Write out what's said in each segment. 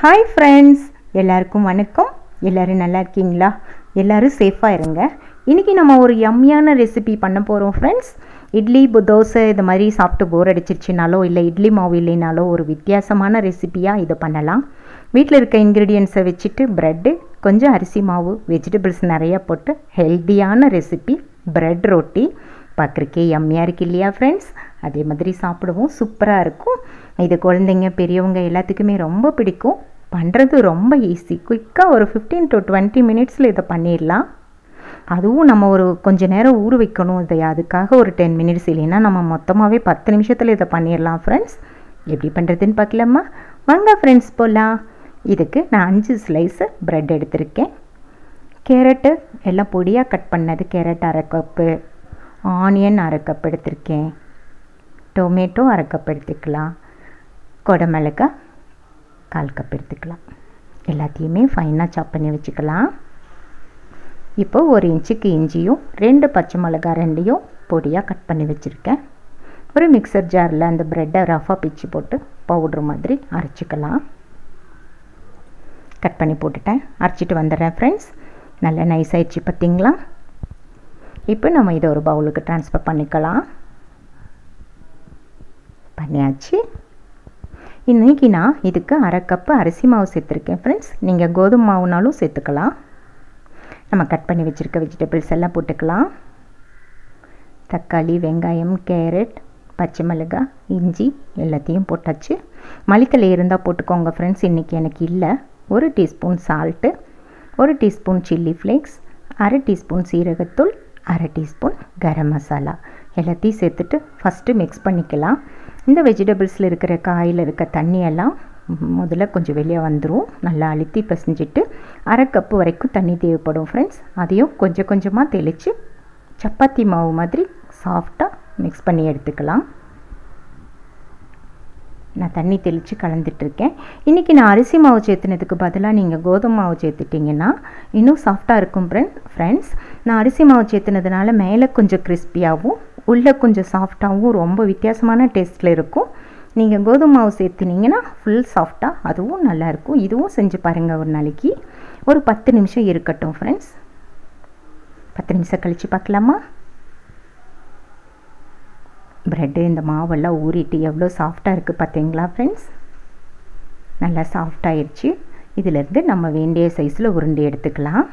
hi friends எல்லாருக்கும் வணக்கம் எல்லோரும் நல்லா இருக்கீங்களா எல்லோரும் சேஃபாக இருங்க இன்றைக்கி நம்ம ஒரு யம்மியான ரெசிபி பண்ண போகிறோம் ஃப்ரெண்ட்ஸ் இட்லி பு- தோசை இது மாதிரி சாப்பிட்டு போர் அடிச்சிருச்சுனாலோ இல்லை இட்லி மாவு இல்லைனாலோ ஒரு வித்தியாசமான ரெசிபியாக இதை பண்ணலாம் வீட்டில் இருக்க இன்க்ரீடியன்ஸை வச்சுட்டு ப்ரெட்டு கொஞ்சம் அரிசி மாவு வெஜிடபிள்ஸ் நிறையா போட்டு ஹெல்த்தியான ரெசிபி பிரெட் ரொட்டி பார்க்குறக்கே யம்மியாக இருக்கு இல்லையா ஃப்ரெண்ட்ஸ் அதே மாதிரி சாப்பிடுவோம் சூப்பராக இருக்கும் இது குழந்தைங்க பெரியவங்க எல்லாத்துக்குமே ரொம்ப பிடிக்கும் பண்ணுறது ரொம்ப ஈஸி குயிக்காக ஒரு ஃபிஃப்டீன் டு டுவெண்ட்டி மினிட்ஸில் இதை பண்ணிடலாம் அதுவும் நம்ம ஒரு கொஞ்ச நேரம் ஊற வைக்கணும் இதை அதுக்காக ஒரு டென் மினிட்ஸ் இல்லைன்னா நம்ம மொத்தமாகவே பத்து நிமிஷத்தில் இதை பண்ணிடலாம் ஃப்ரெண்ட்ஸ் எப்படி பண்ணுறதுன்னு பார்க்கலாமா வாங்க ஃப்ரெண்ட்ஸ் போகலாம் இதுக்கு நான் அஞ்சு ஸ்லைஸு ப்ரெட் எடுத்திருக்கேன் கேரட்டு எல்லாம் பொடியாக கட் பண்ணது கேரட் அரை கப்பு ஆனியன் அரை கப் எடுத்திருக்கேன் டொமேட்டோ அரை கப் எடுத்துக்கலாம் கொடமிளகாய் கால் கப் எடுத்துக்கலாம் எல்லாத்தையுமே ஃபைனாக சாப் பண்ணி வச்சுக்கலாம் இப்போ ஒரு இன்ச்சுக்கு இஞ்சியும் ரெண்டு பச்சை மிளகாய் ரெண்டையும் பொடியாக கட் பண்ணி வச்சுருக்கேன் ஒரு மிக்சர் ஜாரில் அந்த ப்ரெட்டை ரஃபாக பிச்சு போட்டு பவுட்ரு மாதிரி அரைச்சிக்கலாம் கட் பண்ணி போட்டுட்டேன் அரைச்சிட்டு வந்துடுறேன் ஃப்ரெண்ட்ஸ் நல்லா நைஸ் ஆயிடுச்சு பார்த்தீங்களா இப்போ நம்ம இதை ஒரு பவுலுக்கு ட்ரான்ஸ்ஃபர் பண்ணிக்கலாம் பண்ணியாச்சு இன்றைக்கி நான் இதுக்கு அரை கப்பு அரிசி மாவு சேர்த்துருக்கேன் ஃப்ரெண்ட்ஸ் நீங்கள் கோதுமை மாவுனாலும் சேர்த்துக்கலாம் நம்ம கட் பண்ணி வச்சுருக்க வெஜிடபிள்ஸ் எல்லாம் போட்டுக்கலாம் தக்காளி வெங்காயம் கேரட் பச்சை மிளகாய் இஞ்சி எல்லாத்தையும் போட்டாச்சு மளித்தலை இருந்தால் போட்டுக்கோங்க ஃப்ரெண்ட்ஸ் இன்றைக்கி எனக்கு இல்லை ஒரு டீஸ்பூன் சால்ட்டு ஒரு டீஸ்பூன் சில்லி ஃப்ளேக்ஸ் அரை டீஸ்பூன் சீரகத்தூள் அரை டீஸ்பூன் கரம் மசாலா எல்லாத்தையும் சேர்த்துட்டு ஃபஸ்ட்டு மிக்ஸ் பண்ணிக்கலாம் இந்த வெஜிடபிள்ஸில் இருக்கிற காயில் இருக்க தண்ணியெல்லாம் முதல்ல கொஞ்சம் வெளியே வந்துடும் நல்லா அழுத்தி பிசைஞ்சிட்டு அரை கப்பு வரைக்கும் தண்ணி தேவைப்படும் ஃப்ரெண்ட்ஸ் அதையும் கொஞ்சம் கொஞ்சமாக தெளித்து சப்பாத்தி மாவு மாதிரி சாஃப்டாக மிக்ஸ் பண்ணி எடுத்துக்கலாம் நான் தண்ணி தெளித்து கலந்துட்டுருக்கேன் இன்றைக்கி நான் அரிசி மாவு சேர்த்துனதுக்கு பதிலாக நீங்கள் கோதுமை மாவு சேர்த்துட்டிங்கன்னா இன்னும் சாஃப்டாக இருக்கும் ஃப்ரெண்ட் ஃப்ரெண்ட்ஸ் நான் அரிசி மாவு சேர்த்துனதுனால மேலே கொஞ்சம் கிறிஸ்பியாகவும் உள்ளே கொஞ்சம் சாஃப்டாகவும் ரொம்ப வித்தியாசமான டேஸ்ட்டில் இருக்கும் நீங்கள் கோதுமை மாவு சேர்த்துனீங்கன்னா ஃபுல் சாஃப்டாக அதுவும் நல்லாயிருக்கும் இதுவும் செஞ்சு பாருங்கள் ஒரு நாளைக்கு ஒரு பத்து நிமிஷம் இருக்கட்டும் ஃப்ரெண்ட்ஸ் பத்து நிமிஷம் கழித்து பார்க்கலாமா ப்ரெட்டு இந்த மாவெல்லாம் ஊறிட்டு எவ்வளோ சாஃப்டாக இருக்குது பார்த்தீங்களா ஃப்ரெண்ட்ஸ் நல்லா சாஃப்டாகிடுச்சு இதிலேருந்து நம்ம வேண்டிய சைஸில் உருண்டை எடுத்துக்கலாம்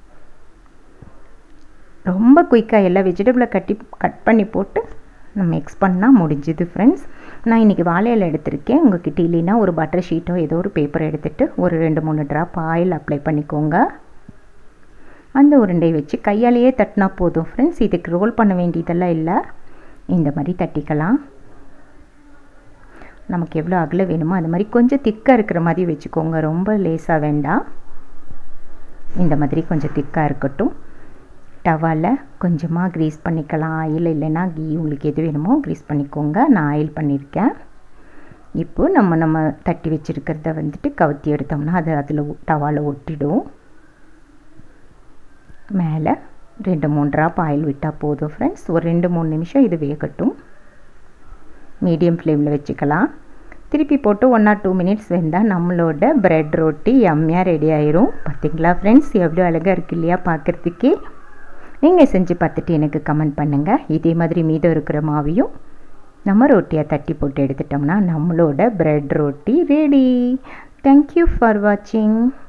ரொம்ப குயிக்காக எல்லா வெஜிடபிளை கட்டி கட் பண்ணி போட்டு நம்ம மிக்ஸ் பண்ணால் முடிஞ்சுது ஃப்ரெண்ட்ஸ் நான் இன்றைக்கி வாழை இலை எடுத்திருக்கேன் உங்ககிட்ட இல்லைன்னா ஒரு பட்டர் ஷீட்டோ ஏதோ ஒரு பேப்பர் எடுத்துகிட்டு ஒரு ரெண்டு மூணு ட்ராப் ஆயில் அப்ளை பண்ணிக்கோங்க அந்த உருண்டை வச்சு கையாலேயே தட்டினா போதும் ஃப்ரெண்ட்ஸ் இதுக்கு ரோல் பண்ண வேண்டியதெல்லாம் இல்லை இந்த மாதிரி தட்டிக்கலாம் நமக்கு எவ்வளோ அகல வேணுமோ அது மாதிரி கொஞ்சம் திக்காக இருக்கிற மாதிரி வச்சுக்கோங்க ரொம்ப லேசாக வேண்டாம் இந்த மாதிரி கொஞ்சம் திக்காக இருக்கட்டும் டவாவில் கொஞ்சமாக க்ரீஸ் பண்ணிக்கலாம் ஆயில் இல்லைன்னா கீ உங்களுக்கு எது வேணுமோ க்ரீஸ் பண்ணிக்கோங்க நான் ஆயில் பண்ணியிருக்கேன் இப்போ நம்ம நம்ம தட்டி வச்சுருக்கிறத வந்துட்டு கவுத்தி எடுத்தோம்னா அது அதில் டவாவில் ஒட்டிடும் மேலே ரெண்டு மூணு ட்ராப் ஆயில் விட்டால் போதும் ஃப்ரெண்ட்ஸ் ஒரு ரெண்டு மூணு நிமிஷம் இது வேகட்டும் மீடியம் ஃப்ளேமில் வச்சுக்கலாம் திருப்பி போட்டு ஒன் ஆர் டூ மினிட்ஸ் வெந்தால் நம்மளோட ப்ரெட் ரொட்டி எம்மியாக ரெடி ஆயிரும் பார்த்தீங்களா ஃப்ரெண்ட்ஸ் எவ்வளோ அழகாக இருக்கு இல்லையா பார்க்குறதுக்கே நீங்கள் செஞ்சு பார்த்துட்டு எனக்கு கமெண்ட் பண்ணுங்கள் இதே மாதிரி மீதம் இருக்கிற மாவையும் நம்ம ரொட்டியை தட்டி போட்டு எடுத்துட்டோம்னா நம்மளோட ப்ரெட் ரொட்டி ரெடி தேங்க்யூ ஃபார் வாட்சிங்